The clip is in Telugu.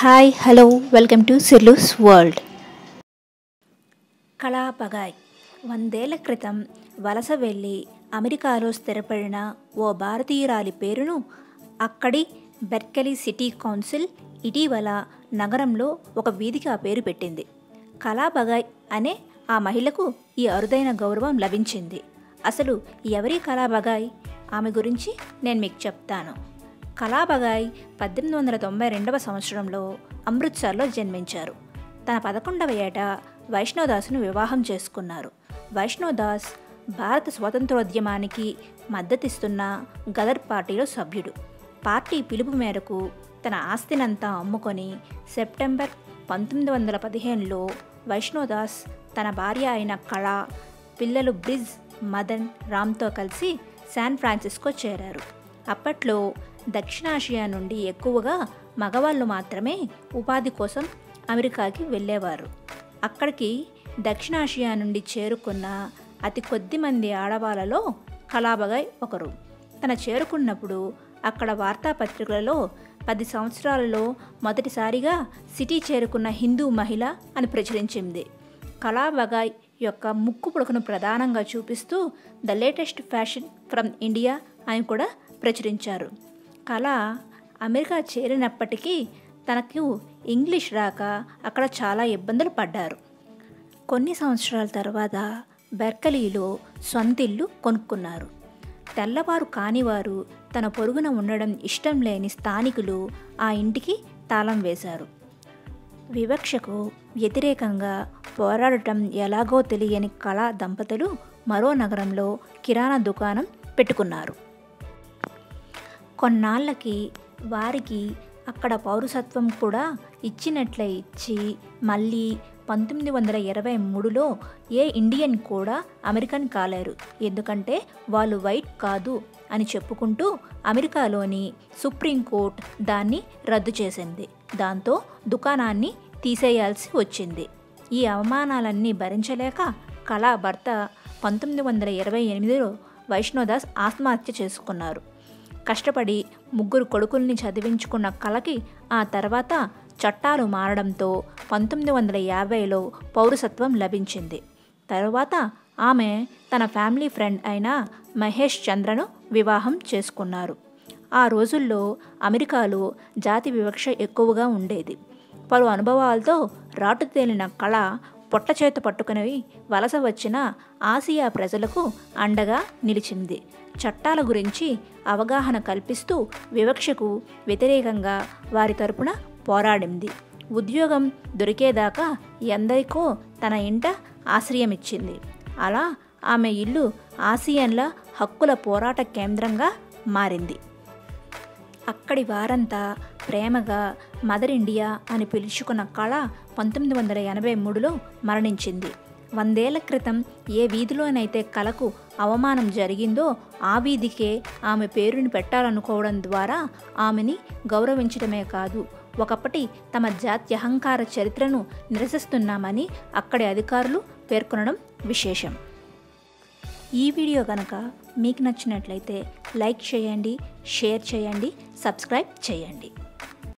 హాయ్ హలో వెల్కమ్ టు సిర్లూస్ వరల్డ్ కళాపగాయ్ వందేళ్ల క్రితం వలస వెళ్ళి అమెరికాలో స్థిరపడిన ఓ భారతీయురాలి పేరును అక్కడి బెర్కెలీ సిటీ కౌన్సిల్ ఇటీవల నగరంలో ఒక వీధికి ఆ పేరు పెట్టింది కళాబగాయ్ అనే ఆ మహిళకు ఈ అరుదైన గౌరవం లభించింది అసలు ఎవరి కళాబగాయ్ ఆమె గురించి నేను మీకు చెప్తాను కళాబగాయ్ పద్దెనిమిది వందల తొంభై రెండవ సంవత్సరంలో అమృత్సర్లో జన్మించారు తన పదకొండవ ఏట వైష్ణోదాస్ను వివాహం చేసుకున్నారు వైష్ణోదాస్ భారత స్వాతంత్రోద్యమానికి మద్దతిస్తున్న గదర్ పార్టీలో సభ్యుడు పార్టీ పిలుపు మేరకు తన ఆస్తినంతా అమ్ముకొని సెప్టెంబర్ పంతొమ్మిది వందల పదిహేనులో వైష్ణోదాస్ తన భార్య అయిన కళ పిల్లలు బ్రిజ్ మదన్ రామ్తో కలిసి శాన్ ఫ్రాన్సిస్కో చేరారు అప్పట్లో దక్షిణాసియా నుండి ఎక్కువగా మగవాళ్ళు మాత్రమే ఉపాధి కోసం అమెరికాకి వెళ్ళేవారు అక్కడికి దక్షిణాసియా నుండి చేరుకున్న అతి కొద్ది మంది ఆడవాళ్ళలో కళాబగాయ్ ఒకరు తన చేరుకున్నప్పుడు అక్కడ వార్తాపత్రికలలో పది సంవత్సరాలలో మొదటిసారిగా సిటీ చేరుకున్న హిందూ మహిళ అని ప్రచురించింది కళాబగాయ్ యొక్క ముక్కు పుడకను ప్రధానంగా చూపిస్తూ the latest fashion from India అని కూడా ప్రచురించారు కళ అమెరికా చేరినప్పటికీ తనకు ఇంగ్లీష్ రాక అక్కడ చాలా ఇబ్బందులు పడ్డారు కొన్ని సంవత్సరాల తర్వాత బెర్కలీలో సొంతిల్లు కొనుక్కున్నారు తెల్లవారు కానివారు తన పొరుగున ఉండడం ఇష్టం లేని స్థానికులు ఆ ఇంటికి తాళం వేశారు వివక్షకు వ్యతిరేకంగా పోరాడటం ఎలాగో తెలియని కళా దంపతులు మరో నగరంలో కిరాణా దుకాణం పెట్టుకున్నారు కొన్నాళ్ళకి వారికి అక్కడ పౌరసత్వం కూడా ఇచ్చినట్లే ఇచ్చి మళ్ళీ పంతొమ్మిది వందల ఇరవై మూడులో ఏ ఇండియన్ కూడా అమెరికన్ కాలేరు ఎందుకంటే వాళ్ళు వైట్ కాదు అని చెప్పుకుంటూ అమెరికాలోని సుప్రీంకోర్టు దాన్ని రద్దు చేసింది దాంతో దుకాణాన్ని తీసేయాల్సి వచ్చింది ఈ అవమానాలన్నీ భరించలేక కళా భర్త పంతొమ్మిది వందల ఇరవై ఎనిమిదిలో వైష్ణోదాస్ ఆత్మహత్య చేసుకున్నారు కష్టపడి ముగ్గురు కొడుకుల్ని చదివించుకున్న కళకి ఆ తర్వాత చట్టాలు మారడంతో పంతొమ్మిది వందల యాభైలో పౌరసత్వం లభించింది తరువాత ఆమె తన ఫ్యామిలీ ఫ్రెండ్ అయిన మహేష్ చంద్రను వివాహం చేసుకున్నారు ఆ రోజుల్లో అమెరికాలో జాతి వివక్ష ఎక్కువగా ఉండేది పలు అనుభవాలతో రాటు తేలిన కళ పొట్ట చేత పట్టుకుని వలస వచ్చిన ఆసియా ప్రజలకు అండగా నిలిచింది చట్టాల గురించి అవగాహన కల్పిస్తూ వివక్షకు వ్యతిరేకంగా వారి తరపున పోరాడింది ఉద్యోగం దొరికేదాకా ఎందరికో తన ఇంట ఆశ్రయమిచ్చింది అలా ఆమె ఇల్లు ఆసియన్ల హక్కుల పోరాట కేంద్రంగా మారింది అక్కడి వారంతా ప్రేమగా మదర్ ఇండియా అని పిలుచుకున్న కళ పంతొమ్మిది వందల ఎనభై మూడులో మరణించింది వందేళ్ల క్రితం ఏ వీధిలోనైతే కళకు అవమానం జరిగిందో ఆ వీధికే ఆమె పేరుని పెట్టాలనుకోవడం ద్వారా ఆమెని గౌరవించడమే కాదు ఒకప్పటి తమ జాత్యహంకార చరిత్రను నిరసిస్తున్నామని అక్కడి అధికారులు పేర్కొనడం విశేషం ఈ వీడియో కనుక మీకు నచ్చినట్లయితే లైక్ చేయండి షేర్ చేయండి సబ్స్క్రైబ్ చేయండి